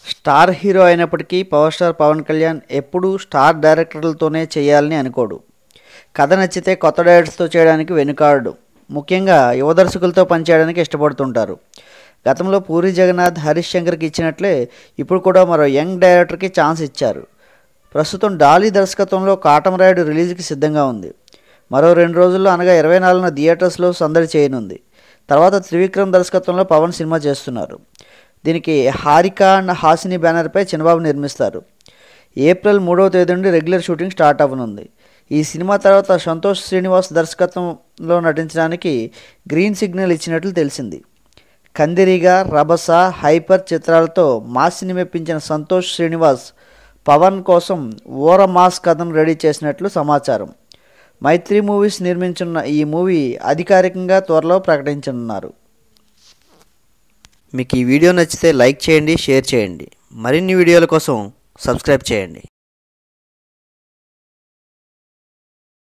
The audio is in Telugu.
స్టార్ హీరో అయినప్పటికీ పవర్ స్టార్ పవన్ కళ్యాణ్ ఎప్పుడూ స్టార్ డైరెక్టర్లతోనే చేయాలని అనుకోడు కథ నచ్చితే కొత్త డైరెక్టర్స్తో చేయడానికి వెనుకాడు ముఖ్యంగా యువ దర్శకులతో పనిచేయడానికి ఇష్టపడుతుంటారు గతంలో పూరి జగన్నాథ్ హరీష్ శంకర్కి ఇచ్చినట్లే ఇప్పుడు కూడా మరో యంగ్ డైరెక్టర్కి ఛాన్స్ ఇచ్చారు ప్రస్తుతం డాలీ దర్శకత్వంలో కాటమరాయుడు రిలీజ్కి సిద్ధంగా ఉంది మరో రెండు రోజుల్లో అనగా ఇరవై నాలుగున థియేటర్స్లో సందడి చేయనుంది తర్వాత త్రివిక్రమ్ దర్శకత్వంలో పవన్ సినిమా చేస్తున్నారు దీనికి హారిక అండ్ హాసిని బ్యానర్పై చిన్నబాబు నిర్మిస్తారు ఏప్రిల్ మూడవ తేదీ నుండి రెగ్యులర్ షూటింగ్ స్టార్ట్ అవ్వనుంది ఈ సినిమా తర్వాత సంతోష్ శ్రీనివాస్ దర్శకత్వంలో నటించడానికి గ్రీన్ సిగ్నల్ ఇచ్చినట్లు తెలిసింది కందిరిగా రభస హైపర్ చిత్రాలతో మాస్ని మెప్పించిన సంతోష్ శ్రీనివాస్ పవన్ కోసం ఓర మాస్ కథను రెడీ చేసినట్లు సమాచారం మైత్రి మూవీస్ నిర్మించున్న ఈ మూవీ అధికారికంగా త్వరలో ప్రకటించనున్నారు మీకు ఈ వీడియో నచ్చితే లైక్ చేయండి షేర్ చేయండి మరిన్ని వీడియోల కోసం సబ్స్క్రైబ్ చేయండి